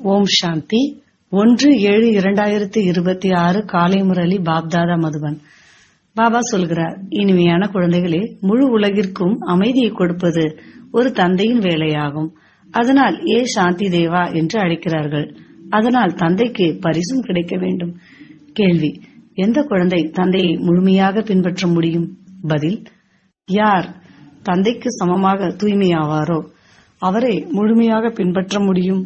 ஓம் சாந்தி ஒன்று ஏழு இரண்டாயிரத்தி இருபத்தி ஆறு காலை முரளி பாப்தாதா மதுபன் பாபா சொல்கிறார் இனிமையான குழந்தைகளே முழு உலகிற்கும் அமைதியை கொடுப்பது ஒரு தந்தையின் வேலையாகும் அதனால் ஏ சாந்தி தேவா என்று அழைக்கிறார்கள் அதனால் தந்தைக்கு பரிசும் கிடைக்க வேண்டும் கேள்வி எந்த குழந்தை தந்தையை முழுமையாக பின்பற்ற முடியும் பதில் யார் தந்தைக்கு சமமாக தூய்மையாவாரோ அவரை முழுமையாக பின்பற்ற முடியும்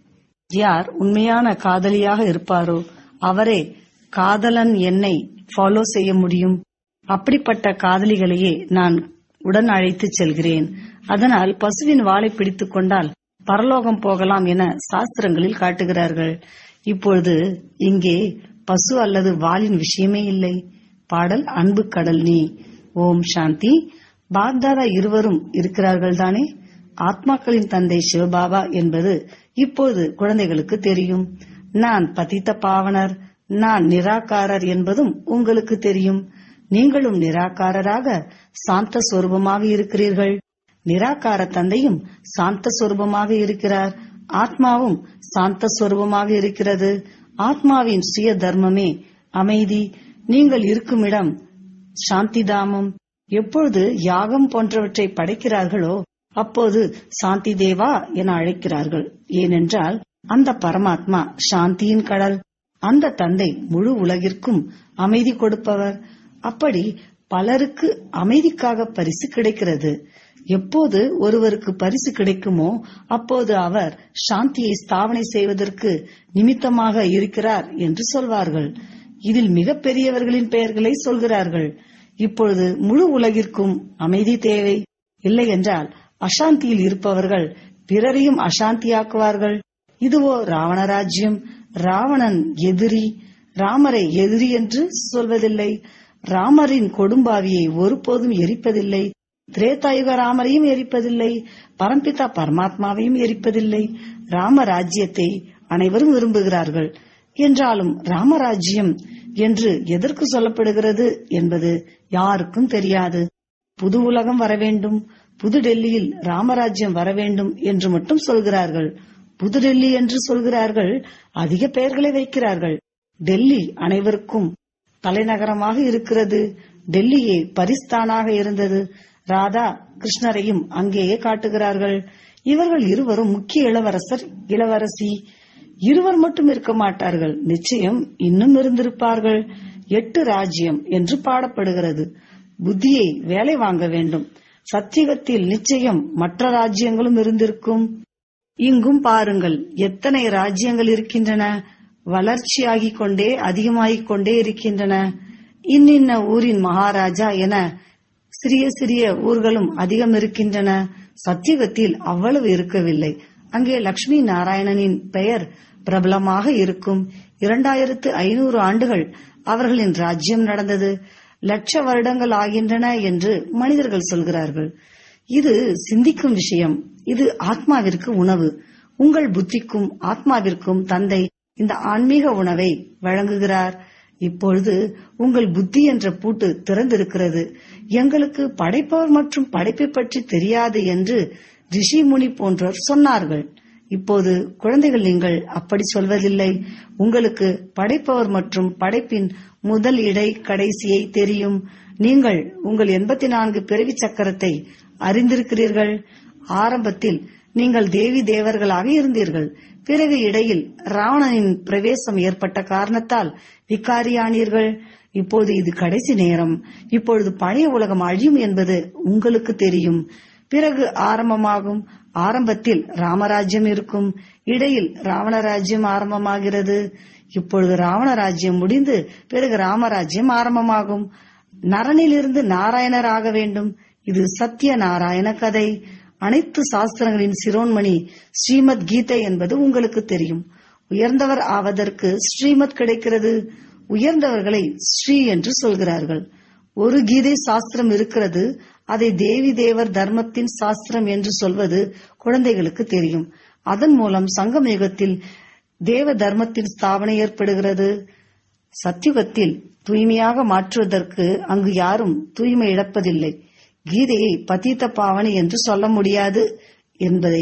யார் உண்மையான காதலியாக இருப்பாரோ அவரே காதலன் என்னை ஃபாலோ செய்ய முடியும் அப்படிப்பட்ட காதலிகளையே நான் உடன் அழைத்துச் செல்கிறேன் அதனால் பசுவின் வாளை பிடித்துக் கொண்டால் பரலோகம் போகலாம் என சாஸ்திரங்களில் காட்டுகிறார்கள் இப்பொழுது இங்கே பசு அல்லது வாளின் விஷயமே இல்லை பாடல் அன்பு கடல் நீ ஓம் சாந்தி பாக்தாதா இருவரும் இருக்கிறார்கள் தானே ஆத்மாக்களின் தந்தை சிவபாபா என்பது இப்போது குழந்தைகளுக்கு தெரியும் நான் பதித்த பாவனர் நான் நிராகாரர் என்பதும் உங்களுக்கு தெரியும் நீங்களும் நிராகாரராக சாந்த சொரூபமாக இருக்கிறீர்கள் நிராகார தந்தையும் சாந்த சொரூபமாக இருக்கிறார் ஆத்மாவும் சாந்த சொரூபமாக இருக்கிறது ஆத்மாவின் சுய தர்மமே அமைதி நீங்கள் இருக்கும் இடம் சாந்திதாமம் எப்பொழுது யாகம் போன்றவற்றை படைக்கிறார்களோ அப்போது சாந்தி தேவா என அழைக்கிறார்கள் ஏனென்றால் அந்த பரமாத்மா சாந்தியின் கடல் அந்த தந்தை முழு உலகிற்கும் அமைதி கொடுப்பவர் அப்படி பலருக்கு அமைதிக்காக பரிசு கிடைக்கிறது எப்போது ஒருவருக்கு பரிசு கிடைக்குமோ அப்போது அவர் சாந்தியை ஸ்தாபனை செய்வதற்கு நிமித்தமாக இருக்கிறார் என்று சொல்வார்கள் இதில் மிக பெரியவர்களின் பெயர்களை சொல்கிறார்கள் இப்பொழுது முழு உலகிற்கும் அமைதி தேவை இல்லை என்றால் அசாந்தியில் இருப்பவர்கள் பிறரையும் அசாந்தியாக்குவார்கள் இதுவோ ராவணராஜ்யம் ராவணன் எதிரி ராமரை எதிரி என்று சொல்வதில்லை ராமரின் கொடும்பாவியை ஒருபோதும் எரிப்பதில்லை திரேதாயுக ராமரையும் எரிப்பதில்லை பரம்பிதா பரமாத்மாவையும் எரிப்பதில்லை ராமராஜ்யத்தை அனைவரும் விரும்புகிறார்கள் என்றாலும் ராமராஜ்யம் என்று எதற்கு சொல்லப்படுகிறது என்பது யாருக்கும் தெரியாது புது உலகம் வர வேண்டும் புது டெல்லியில் ராமராஜ்யம் வர வேண்டும் என்று மட்டும் சொல்கிறார்கள் புது டெல்லி என்று சொல்கிறார்கள் அதிக பெயர்களை வைக்கிறார்கள் டெல்லி அனைவருக்கும் தலைநகரமாக இருக்கிறது டெல்லியே பரிஸ்தானாக இருந்தது ராதா கிருஷ்ணரையும் அங்கேயே காட்டுகிறார்கள் இவர்கள் இருவரும் முக்கிய இளவரசர் இளவரசி இருவர் மட்டும் இருக்க மாட்டார்கள் நிச்சயம் இன்னும் இருந்திருப்பார்கள் எட்டு ராஜ்யம் என்று பாடப்படுகிறது புத்தியை வேலை வாங்க வேண்டும் சத்தியகத்தில் நிச்சயம் மற்ற ராஜ்யங்களும் இருந்திருக்கும் இங்கும் பாருங்கள் எத்தனை ராஜ்யங்கள் இருக்கின்றன வளர்ச்சியாகிக் கொண்டே அதிகமாகிக் கொண்டே இருக்கின்றன இன்னின்ன ஊரின் மகாராஜா என சிறிய சிறிய ஊர்களும் அதிகம் இருக்கின்றன சத்தியகத்தில் அவ்வளவு இருக்கவில்லை அங்கே லட்சுமி நாராயணனின் பெயர் பிரபலமாக இருக்கும் இரண்டாயிரத்து ஐநூறு ஆண்டுகள் அவர்களின் ராஜ்யம் நடந்தது லட்ச வருடங்கள் ஆகின்றன என்று மனிதர்கள் சொல்கிறார்கள் இது சிந்திக்கும் விஷயம் இது ஆத்மாவிற்கு உணவு உங்கள் புத்திக்கும் ஆத்மாவிற்கும் தந்தை இந்த ஆன்மீக உணவை வழங்குகிறார் இப்பொழுது உங்கள் புத்தி என்ற பூட்டு திறந்திருக்கிறது எங்களுக்கு படைப்பவர் மற்றும் படைப்பை பற்றி தெரியாது என்று ரிஷி முனி போன்றோர் சொன்னார்கள் இப்போது குழந்தைகள் நீங்கள் அப்படி சொல்வதில்லை உங்களுக்கு படைப்பவர் மற்றும் படைப்பின் முதல் இடை கடைசியை தெரியும் நீங்கள் உங்கள் எண்பத்தி நான்கு பிறவி சக்கரத்தை அறிந்திருக்கிறீர்கள் ஆரம்பத்தில் நீங்கள் தேவி தேவர்களாக இருந்தீர்கள் பிறகு இடையில் ராவணனின் பிரவேசம் ஏற்பட்ட காரணத்தால் விகாரியானீர்கள் இப்போது இது கடைசி நேரம் இப்பொழுது பழைய உலகம் அழியும் என்பது உங்களுக்கு தெரியும் பிறகு ஆரம்பமாகும் ஆரம்பத்தில் ராமராஜ்யம் இருக்கும் இடையில் ராவணராஜ்யம் ஆரம்பமாகிறது இப்பொழுது ராவணராஜ்யம் முடிந்து பிறகு ராமராஜ்யம் ஆரம்பமாகும் நரனிலிருந்து நாராயணர் ஆக வேண்டும் இது சத்திய நாராயண கதை அனைத்து சாஸ்திரங்களின் சிரோன்மணி ஸ்ரீமத் கீதை என்பது உங்களுக்கு தெரியும் உயர்ந்தவர் ஆவதற்கு ஸ்ரீமத் கிடைக்கிறது உயர்ந்தவர்களை ஸ்ரீ என்று சொல்கிறார்கள் ஒரு கீதை சாஸ்திரம் இருக்கிறது அதை தேவி தேவர் தர்மத்தின் சாஸ்திரம் என்று சொல்வது குழந்தைகளுக்கு தெரியும் அதன் மூலம் சங்கம் யுகத்தில் தேவ தர்மத்தின் ஸ்தாபனை ஏற்படுகிறது சத்தியுகத்தில் தூய்மையாக மாற்றுவதற்கு அங்கு யாரும் தூய்மை இழப்பதில்லை கீதையை பதீத்த பாவனை என்று சொல்ல முடியாது என்பதை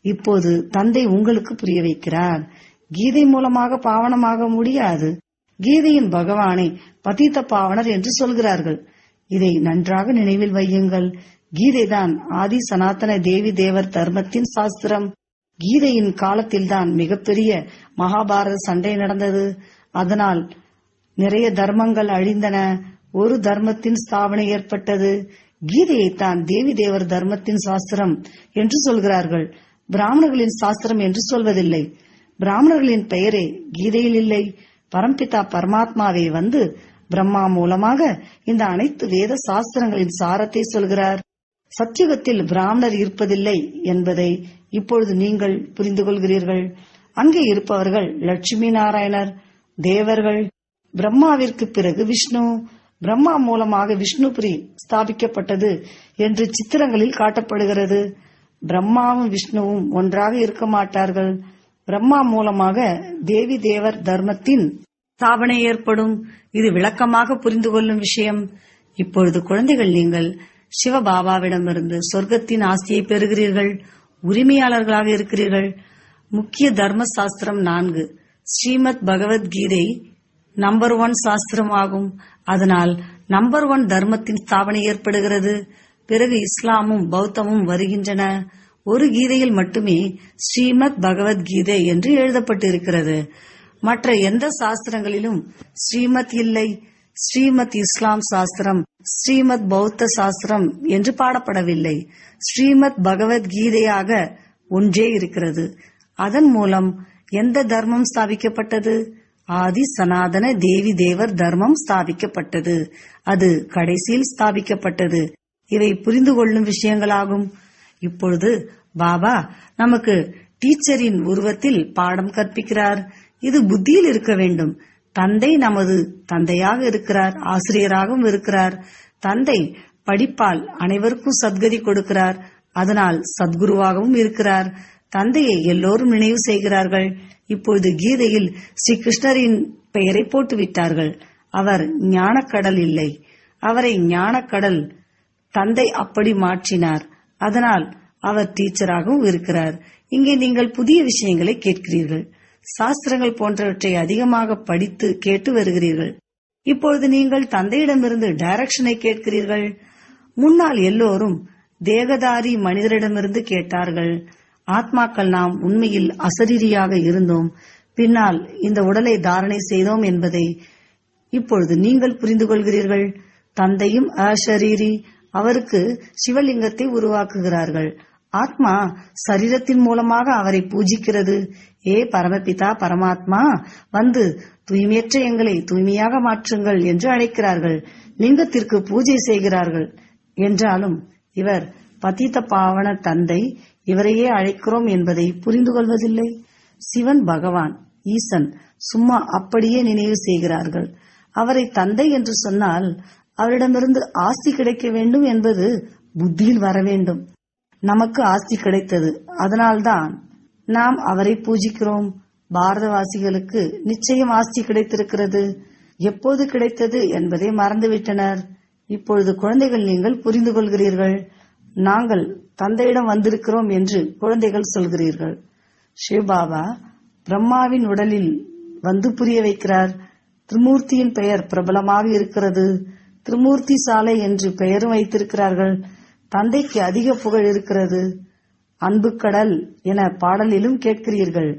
இப்போது தந்தை உங்களுக்கு புரிய வைக்கிறார் கீதை மூலமாக பாவனமாக முடியாது கீதையின் பகவானை பதீத்த பாவனர் என்று சொல்கிறார்கள் இதை நன்றாக நினைவில் வையுங்கள் கீதைதான் ஆதி சனாதன தேவி தேவர் தர்மத்தின் சாஸ்திரம் கீதையின் காலத்தில்தான் மிகப்பெரிய மகாபாரத சண்டை நடந்தது அதனால் நிறைய தர்மங்கள் அழிந்தன ஒரு தர்மத்தின் ஸ்தாபனை ஏற்பட்டது கீதையைத்தான் தேவி தேவர் தர்மத்தின் சாஸ்திரம் என்று சொல்கிறார்கள் பிராமணர்களின் சாஸ்திரம் என்று சொல்வதில்லை பிராமணர்களின் பெயரே கீதையில் இல்லை பரம்பிதா பரமாத்மாவே வந்து பிரம்மா மூலமாக இந்த அனைத்து வேத சாஸ்திரங்களின் சாரத்தை சொல்கிறார் சத்தியுகத்தில் பிராமணர் இருப்பதில்லை என்பதை இப்பொழுது நீங்கள் புரிந்து கொள்கிறீர்கள் அங்கே இருப்பவர்கள் லட்சுமி நாராயணர் தேவர்கள் பிரம்மாவிற்கு பிறகு விஷ்ணு பிரம்மா மூலமாக விஷ்ணுபுரி ஸ்தாபிக்கப்பட்டது என்று சித்திரங்களில் காட்டப்படுகிறது பிரம்மாவும் விஷ்ணுவும் ஒன்றாக இருக்க மாட்டார்கள் பிரம்மா மூலமாக தேவி தேவர் தர்மத்தின் ஸ்தாபனை ஏற்படும் இது விளக்கமாக புரிந்து கொள்ளும் விஷயம் இப்பொழுது குழந்தைகள் நீங்கள் சிவபாபாவிடமிருந்து சொர்க்கத்தின் ஆஸ்தியை பெறுகிறீர்கள் உரிமையாளர்களாக இருக்கிறீர்கள் முக்கிய தர்ம சாஸ்திரம் நான்கு ஸ்ரீமத் பகவத்கீதை நம்பர் ஒன் சாஸ்திரம் ஆகும் அதனால் நம்பர் ஒன் தர்மத்தின் ஸ்தாபனை ஏற்படுகிறது பிறகு இஸ்லாமும் பௌத்தமும் வருகின்றன ஒரு கீதையில் மட்டுமே ஸ்ரீமத் பகவத்கீதை என்று எழுதப்பட்டிருக்கிறது மற்ற எந்த சாஸ்திரங்களிலும் ஸ்ரீமத் இல்லை ஸ்ரீமத் இஸ்லாம் சாஸ்திரம் ஸ்ரீமத் பௌத்த சாஸ்திரம் என்று பாடப்படவில்லை ஸ்ரீமத் பகவத்கீதையாக ஒன்றே இருக்கிறது அதன் மூலம் எந்த தர்மம் ஸ்தாபிக்கப்பட்டது ஆதி சனாதன தேவி தேவர் தர்மம் ஸ்தாபிக்கப்பட்டது அது கடைசியில் ஸ்தாபிக்கப்பட்டது இவை புரிந்து கொள்ளும் விஷயங்களாகும் இப்பொழுது பாபா நமக்கு டீச்சரின் உருவத்தில் பாடம் கற்பிக்கிறார் இது புத்தியில் இருக்க வேண்டும் தந்தை நமது தந்தையாக இருக்கிறார் ஆசிரியராகவும் இருக்கிறார் தந்தை படிப்பால் அனைவருக்கும் சத்கதி கொடுக்கிறார் அதனால் சத்குருவாகவும் இருக்கிறார் தந்தையை எல்லோரும் நினைவு செய்கிறார்கள் இப்பொழுது கீதையில் ஸ்ரீ கிருஷ்ணரின் பெயரை போட்டுவிட்டார்கள் அவர் ஞானக்கடல் இல்லை அவரை ஞானக்கடல் தந்தை அப்படி மாற்றினார் அதனால் அவர் டீச்சராகவும் இருக்கிறார் இங்கே நீங்கள் புதிய விஷயங்களை கேட்கிறீர்கள் சாஸ்திரங்கள் போன்றவற்றை அதிகமாக படித்து கேட்டு வருகிறீர்கள் இப்பொழுது நீங்கள் தந்தையிடமிருந்து டைரக்ஷனை கேட்கிறீர்கள் முன்னால் எல்லோரும் தேகதாரி மனிதரிடமிருந்து கேட்டார்கள் ஆத்மாக்கள் நாம் உண்மையில் அசரீரியாக இருந்தோம் பின்னால் இந்த உடலை தாரணை செய்தோம் என்பதை இப்பொழுது நீங்கள் புரிந்து கொள்கிறீர்கள் தந்தையும் அஷரீரி அவருக்கு சிவலிங்கத்தை உருவாக்குகிறார்கள் ஆத்மா சரீரத்தின் மூலமாக அவரை பூஜிக்கிறது ஏ பரமபிதா பரமாத்மா வந்து தூய்மையற்ற எங்களை தூய்மையாக மாற்றுங்கள் என்று அழைக்கிறார்கள் லிங்கத்திற்கு பூஜை செய்கிறார்கள் என்றாலும் இவர் பதித்த பாவன தந்தை இவரையே அழைக்கிறோம் என்பதை புரிந்து கொள்வதில்லை சிவன் பகவான் ஈசன் சும்மா அப்படியே நினைவு செய்கிறார்கள் அவரை தந்தை என்று சொன்னால் அவரிடமிருந்து ஆஸ்தி கிடைக்க வேண்டும் என்பது புத்தியில் வர வேண்டும் நமக்கு ஆஸ்தி கிடைத்தது அதனால்தான் நாம் அவரை பூஜிக்கிறோம் பாரதவாசிகளுக்கு நிச்சயம் ஆஸ்தி கிடைத்திருக்கிறது எப்போது கிடைத்தது என்பதை மறந்துவிட்டனர் இப்பொழுது குழந்தைகள் நீங்கள் புரிந்து கொள்கிறீர்கள் நாங்கள் தந்தையிடம் வந்திருக்கிறோம் என்று குழந்தைகள் சொல்கிறீர்கள் சிவபாபா பிரம்மாவின் உடலில் வந்து புரிய வைக்கிறார் திரிமூர்த்தியின் பெயர் பிரபலமாக இருக்கிறது திரிமூர்த்தி சாலை என்று பெயரும் வைத்திருக்கிறார்கள் தந்தைக்கு அதிக புகழ் இருக்கிறது அன்புக்கடல் என பாடலிலும் கேட்கிறீர்கள்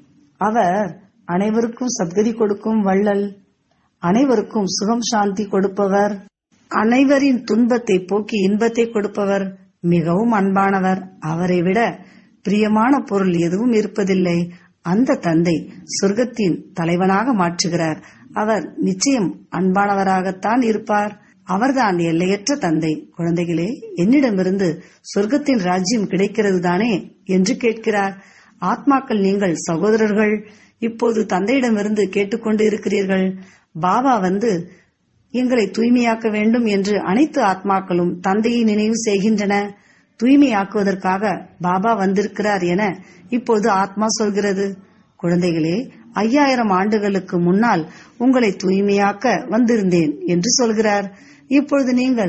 அவர் அனைவருக்கும் சத்கதி கொடுக்கும் வள்ளல் அனைவருக்கும் சுகம் சாந்தி கொடுப்பவர் அனைவரின் துன்பத்தை போக்கி இன்பத்தை கொடுப்பவர் மிகவும் அன்பானவர் அவரை விட பிரியமான பொருள் எதுவும் இருப்பதில்லை அந்த தந்தை சொர்க்கத்தின் தலைவனாக மாற்றுகிறார் அவர் நிச்சயம் அன்பானவராகத்தான் இருப்பார் அவர்தான் எல்லையற்ற தந்தை குழந்தைகளே என்னிடமிருந்து சொர்க்கத்தின் ராஜ்யம் கிடைக்கிறது தானே என்று கேட்கிறார் ஆத்மாக்கள் நீங்கள் சகோதரர்கள் இப்போது தந்தையிடமிருந்து கேட்டுக்கொண்டு இருக்கிறீர்கள் பாபா வந்து எங்களை தூய்மையாக்க வேண்டும் என்று அனைத்து ஆத்மாக்களும் தந்தையை நினைவு செய்கின்றன தூய்மையாக்குவதற்காக பாபா வந்திருக்கிறார் என இப்போது ஆத்மா சொல்கிறது குழந்தைகளே ஐயாயிரம் ஆண்டுகளுக்கு முன்னால் உங்களை தூய்மையாக்க வந்திருந்தேன் என்று சொல்கிறார் இப்பொழுது நீங்கள்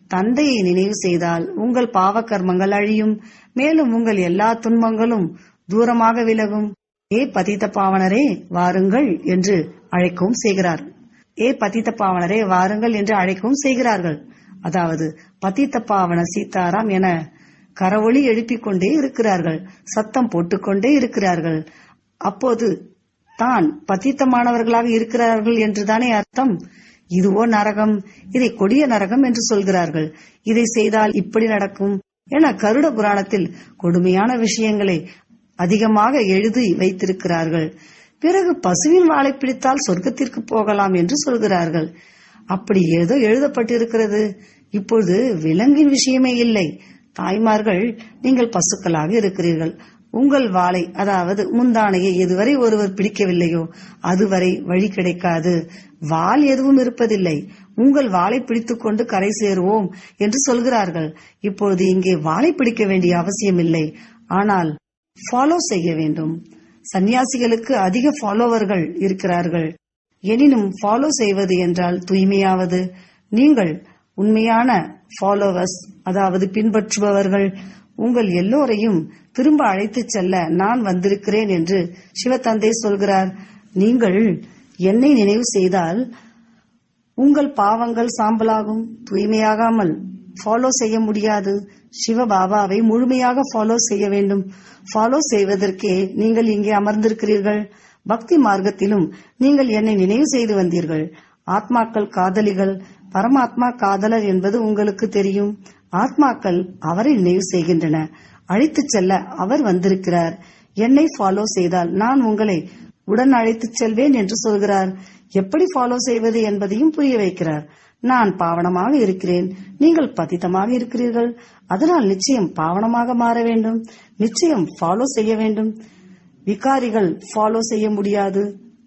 தந்தையை நினைவு செய்தால் உங்கள் பாவ கர்மங்கள் அழியும் மேலும் உங்கள் எல்லா துன்பங்களும் தூரமாக விலகும் ஏ பதித்த பாவனரே வாருங்கள் என்று அழைக்கவும் செய்கிறார் ஏ பதித்த பாவனரே வாருங்கள் என்று அழைக்கவும் செய்கிறார்கள் அதாவது பதித்த பாவன சீதாராம் என கரவொளி எழுப்பிக் கொண்டே இருக்கிறார்கள் சத்தம் போட்டுக்கொண்டே இருக்கிறார்கள் அப்போது தான் பத்தித்தமானவர்களாக இருக்கிறார்கள் என்றுதானே அர்த்தம் இதுவோ நரகம் இதை கொடிய நரகம் என்று சொல்கிறார்கள் இதை செய்தால் இப்படி நடக்கும் என கருட புராணத்தில் கொடுமையான விஷயங்களை அதிகமாக எழுதி வைத்திருக்கிறார்கள் பிறகு பசுவின் வாழை பிடித்தால் சொர்க்கத்திற்கு போகலாம் என்று சொல்கிறார்கள் அப்படி ஏதோ எழுதப்பட்டிருக்கிறது இப்பொழுது விலங்கின் விஷயமே இல்லை தாய்மார்கள் நீங்கள் பசுக்களாக இருக்கிறீர்கள் உங்கள் வாளை அதாவது முந்தானையை எதுவரை ஒருவர் பிடிக்கவில்லையோ அதுவரை வழி கிடைக்காது வாள் எதுவும் இருப்பதில்லை உங்கள் வாளை பிடித்துக்கொண்டு கரை சேருவோம் என்று சொல்கிறார்கள் இப்பொழுது இங்கே வாளை பிடிக்க வேண்டிய அவசியம் இல்லை ஆனால் ஃபாலோ செய்ய வேண்டும் சன்னியாசிகளுக்கு அதிக ஃபாலோவர்கள் இருக்கிறார்கள் எனினும் ஃபாலோ செய்வது என்றால் தூய்மையாவது நீங்கள் உண்மையான ஃபாலோவர்ஸ் அதாவது பின்பற்றுபவர்கள் உங்கள் எல்லோரையும் திரும்ப அழைத்துச் செல்ல நான் வந்திருக்கிறேன் என்று சிவத்தந்தை சொல்கிறார் நீங்கள் என்னை நினைவு செய்தால் உங்கள் பாவங்கள் சாம்பலாகும் தூய்மையாகாமல் ஃபாலோ செய்ய முடியாது சிவபாபாவை முழுமையாக ஃபாலோ செய்ய வேண்டும் ஃபாலோ செய்வதற்கே நீங்கள் இங்கே அமர்ந்திருக்கிறீர்கள் பக்தி மார்க்கத்திலும் நீங்கள் என்னை நினைவு செய்து வந்தீர்கள் ஆத்மாக்கள் காதலிகள் பரமாத்மா காதலர் என்பது உங்களுக்கு தெரியும் ஆத்மாக்கள் அவரை நினைவு செய்கின்றன அழைத்துச் செல்ல அவர் வந்திருக்கிறார் என்னை ஃபாலோ செய்தால் நான் உங்களை உடன் அழைத்துச் செல்வேன் என்று சொல்கிறார் எப்படி ஃபாலோ செய்வது என்பதையும் புரிய வைக்கிறார் நான் பாவனமாக இருக்கிறேன் நீங்கள் பதித்தமாக இருக்கிறீர்கள் அதனால் நிச்சயம் பாவனமாக மாற வேண்டும் நிச்சயம் ஃபாலோ செய்ய வேண்டும் விகாரிகள் ஃபாலோ செய்ய முடியாது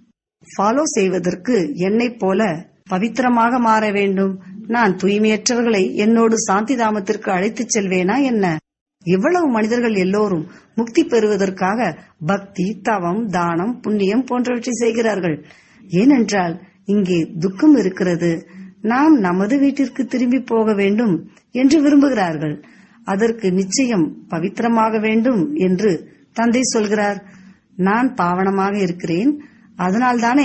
ஃபாலோ செய்வதற்கு என்னைப் போல பவித்திரமாக மாற வேண்டும் நான் தூய்மையற்றவர்களை என்னோடு சாந்தி தாமத்திற்கு அழைத்துச் செல்வேனா என்ன இவ்வளவு மனிதர்கள் எல்லோரும் முக்தி பெறுவதற்காக பக்தி தவம் தானம் புண்ணியம் போன்றவற்றை செய்கிறார்கள் ஏனென்றால் இங்கே துக்கம் இருக்கிறது நாம் நமது வீட்டிற்கு திரும்பி போக வேண்டும் என்று விரும்புகிறார்கள் அதற்கு நிச்சயம் பவித்திரமாக வேண்டும் என்று தந்தை சொல்கிறார் நான் பாவனமாக இருக்கிறேன் அதனால்தானே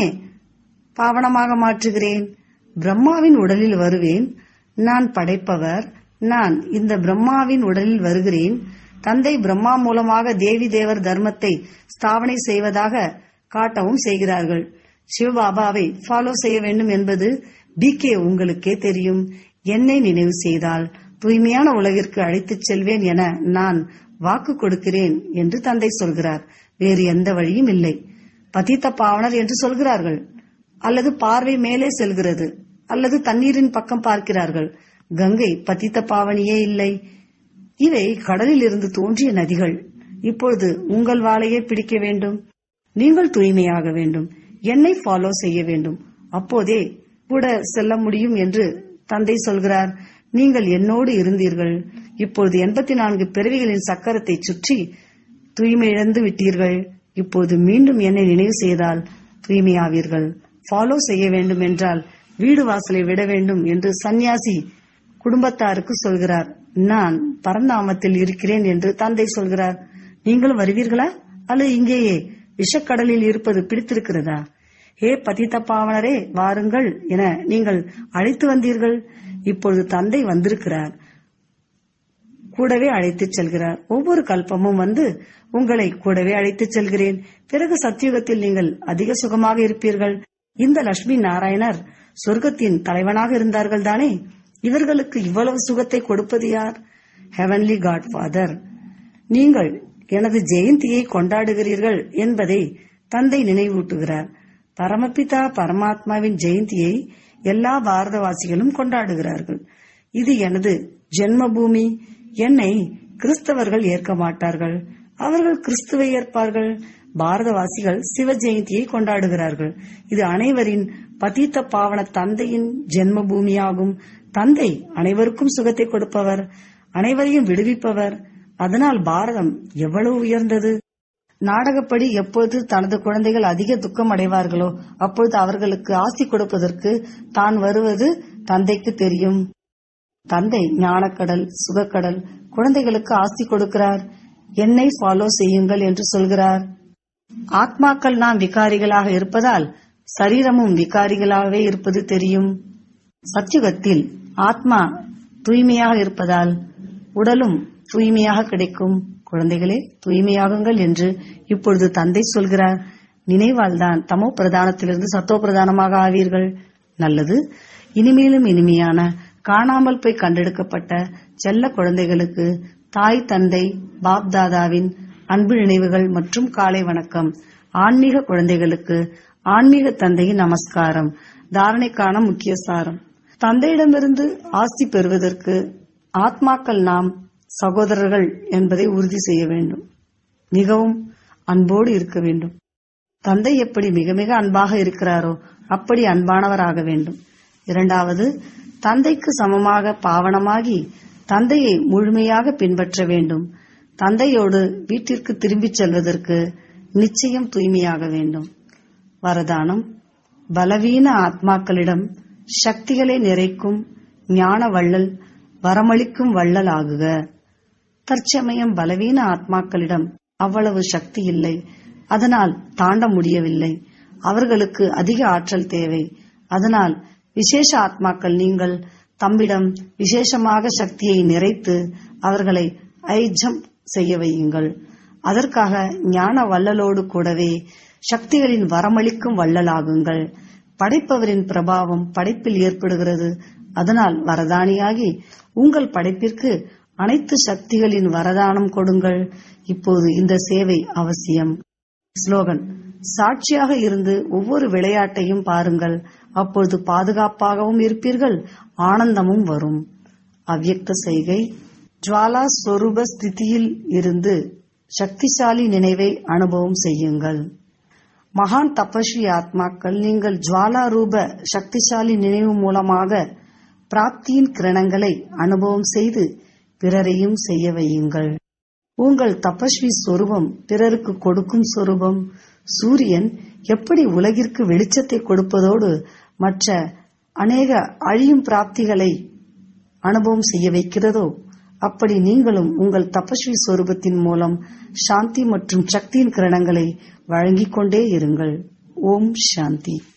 பாவனமாக மாற்றுகிறேன் பிரம்மாவின் உடலில் வருவேன் நான் படைப்பவர் நான் இந்த பிரம்மாவின் உடலில் வருகிறேன் தந்தை பிரம்மா மூலமாக தேவி தேவர் தர்மத்தை ஸ்தாபனை செய்வதாக காட்டவும் செய்கிறார்கள் சிவபாபாவை ஃபாலோ செய்ய வேண்டும் என்பது பிகே உங்களுக்கே தெரியும் என்னை நினைவு செய்தால் தூய்மையான உலகிற்கு அழைத்துச் செல்வேன் என நான் வாக்கு கொடுக்கிறேன் என்று தந்தை சொல்கிறார் வேறு எந்த வழியும் இல்லை பதித்த பாவனர் என்று சொல்கிறார்கள் அல்லது பார்வை மேலே செல்கிறது அல்லது தண்ணீரின் பக்கம் பார்க்கிறார்கள் கங்கை பதித்த பாவனியே இல்லை இவை கடலில் இருந்து தோன்றிய நதிகள் இப்பொழுது உங்கள் வாளையே பிடிக்க வேண்டும் நீங்கள் தூய்மையாக வேண்டும் என்னை ஃபாலோ செய்ய வேண்டும் அப்போதே கூட செல்ல முடியும் என்று தந்தை சொல்கிறார் நீங்கள் என்னோடு இருந்தீர்கள் இப்பொழுது எண்பத்தி நான்கு பிறவிகளின் சக்கரத்தை சுற்றி தூய்மை இழந்து விட்டீர்கள் இப்போது மீண்டும் என்னை நினைவு செய்தால் தூய்மையாவீர்கள் ஃபாலோ செய்ய வேண்டும் என்றால் வீடு வாசலை விட வேண்டும் என்று சந்நியாசி குடும்பத்தாருக்கு சொல்கிறார் நான் பரந்தாமத்தில் இருக்கிறேன் என்று தந்தை சொல்கிறார் நீங்களும் வருவீர்களா அல்லது இங்கேயே விஷக்கடலில் இருப்பது பிடித்திருக்கிறதா ஹே பதித்த பாவனரே வாருங்கள் என நீங்கள் அழைத்து வந்தீர்கள் இப்பொழுது தந்தை வந்திருக்கிறார் கூடவே அழைத்துச் செல்கிறார் ஒவ்வொரு கல்பமும் வந்து உங்களை கூடவே அழைத்துச் செல்கிறேன் பிறகு சத்தியுகத்தில் நீங்கள் அதிக சுகமாக இருப்பீர்கள் இந்த லட்சுமி நாராயணர் சொர்க்கத்தின் தலைவனாக இருந்தார்கள் தானே இவர்களுக்கு இவ்வளவு சுகத்தை கொடுப்பது யார் ஹெவன்லி காட் ஃபாதர் நீங்கள் எனது ஜெயந்தியை கொண்டாடுகிறீர்கள் என்பதை தந்தை நினைவூட்டுகிறார் பரமபிதா பரமாத்மாவின் ஜெயந்தியை எல்லா பாரதவாசிகளும் கொண்டாடுகிறார்கள் இது எனது ஜென்மபூமி என்னை கிறிஸ்தவர்கள் ஏற்க மாட்டார்கள் அவர்கள் கிறிஸ்துவை ஏற்பார்கள் பாரதவாசிகள் சிவ ஜெயந்தியை கொண்டாடுகிறார்கள் இது அனைவரின் பதித்த பாவன தந்தையின் ஜென்ம பூமியாகும் தந்தை அனைவருக்கும் சுகத்தை கொடுப்பவர் அனைவரையும் விடுவிப்பவர் அதனால் பாரதம் எவ்வளவு உயர்ந்தது நாடகப்படி எப்பொழுது தனது குழந்தைகள் அதிக துக்கம் அடைவார்களோ அப்பொழுது அவர்களுக்கு ஆசி கொடுப்பதற்கு தான் வருவது தந்தைக்கு தெரியும் தந்தை ஞானக்கடல் சுகக்கடல் குழந்தைகளுக்கு ஆஸ்தி கொடுக்கிறார் என்னை ஃபாலோ செய்யுங்கள் என்று சொல்கிறார் ஆத்மாக்கள் நாம் விகாரிகளாக இருப்பதால் சரீரமும் விகாரிகளாகவே இருப்பது தெரியும் சத்யுகத்தில் ஆத்மா தூய்மையாக இருப்பதால் உடலும் தூய்மையாக கிடைக்கும் குழந்தைகளே தூய்மையாகுங்கள் என்று இப்பொழுது தந்தை சொல்கிறார் நினைவால்தான் தமோ பிரதானத்திலிருந்து சத்தோ பிரதானமாக ஆவீர்கள் நல்லது இனிமேலும் இனிமையான காணாமல் போய் கண்டெடுக்கப்பட்ட செல்ல குழந்தைகளுக்கு தாய் தந்தை பாப் தாதாவின் அன்பு நினைவுகள் மற்றும் காலை வணக்கம் ஆன்மீக குழந்தைகளுக்கு ஆன்மீக தந்தையின் நமஸ்காரம் தாரணைக்கான முக்கிய சாரம் தந்தையிடமிருந்து ஆஸ்தி பெறுவதற்கு ஆத்மாக்கள் நாம் சகோதரர்கள் என்பதை உறுதி செய்ய வேண்டும் மிகவும் அன்போடு இருக்க வேண்டும் தந்தை எப்படி மிக மிக அன்பாக இருக்கிறாரோ அப்படி அன்பானவராக வேண்டும் இரண்டாவது தந்தைக்கு சமமாக பாவனமாகி தந்தையை முழுமையாக பின்பற்ற வேண்டும் தந்தையோடு வீட்டிற்கு திரும்பிச் செல்வதற்கு நிச்சயம் தூய்மையாக வேண்டும் வரதானம் பலவீன ஆத்மாக்களிடம் சக்திகளை நிறைக்கும் ஞான வள்ளல் வரமளிக்கும் வள்ளல் ஆகுக தற்சமயம் பலவீன ஆத்மாக்களிடம் அவ்வளவு சக்தி இல்லை அதனால் தாண்ட முடியவில்லை அவர்களுக்கு அதிக ஆற்றல் தேவை அதனால் விசேஷ ஆத்மாக்கள் நீங்கள் தம்மிடம் விசேஷமாக சக்தியை நிறைத்து அவர்களை ஐஜம் செய்ய வையுங்கள் அதற்காக ஞான வள்ளலோடு கூடவே சக்திகளின் வரமளிக்கும் வள்ளலாகுங்கள் படைப்பவரின் பிரபாவம் படைப்பில் ஏற்படுகிறது அதனால் வரதானியாகி உங்கள் படைப்பிற்கு அனைத்து சக்திகளின் வரதானம் கொடுங்கள் இப்போது இந்த சேவை அவசியம் ஸ்லோகன் சாட்சியாக இருந்து ஒவ்வொரு விளையாட்டையும் பாருங்கள் அப்பொழுது பாதுகாப்பாகவும் இருப்பீர்கள் ஆனந்தமும் வரும் அவ்யக்த செய்கை ஜுவாலா ஸ்வரூப ஸ்திதியில் இருந்து சக்திசாலி நினைவை அனுபவம் செய்யுங்கள் மகான் தபஸ்வி ஆத்மாக்கள் நீங்கள் ஜுவாலா ரூப சக்திசாலி நினைவு மூலமாக பிராப்தியின் கிரணங்களை அனுபவம் செய்து பிறரையும் செய்ய வையுங்கள் உங்கள் தபஸ்வி சொரூபம் பிறருக்கு கொடுக்கும் சொரூபம் சூரியன் எப்படி உலகிற்கு வெளிச்சத்தை கொடுப்பதோடு மற்ற அநேக அழியும் பிராப்திகளை அனுபவம் செய்ய வைக்கிறதோ அப்படி நீங்களும் உங்கள் தபஸ்வி சொரூபத்தின் மூலம் சாந்தி மற்றும் சக்தியின் கிரணங்களை வழங்கிக் கொண்டே இருங்கள் ஓம் சாந்தி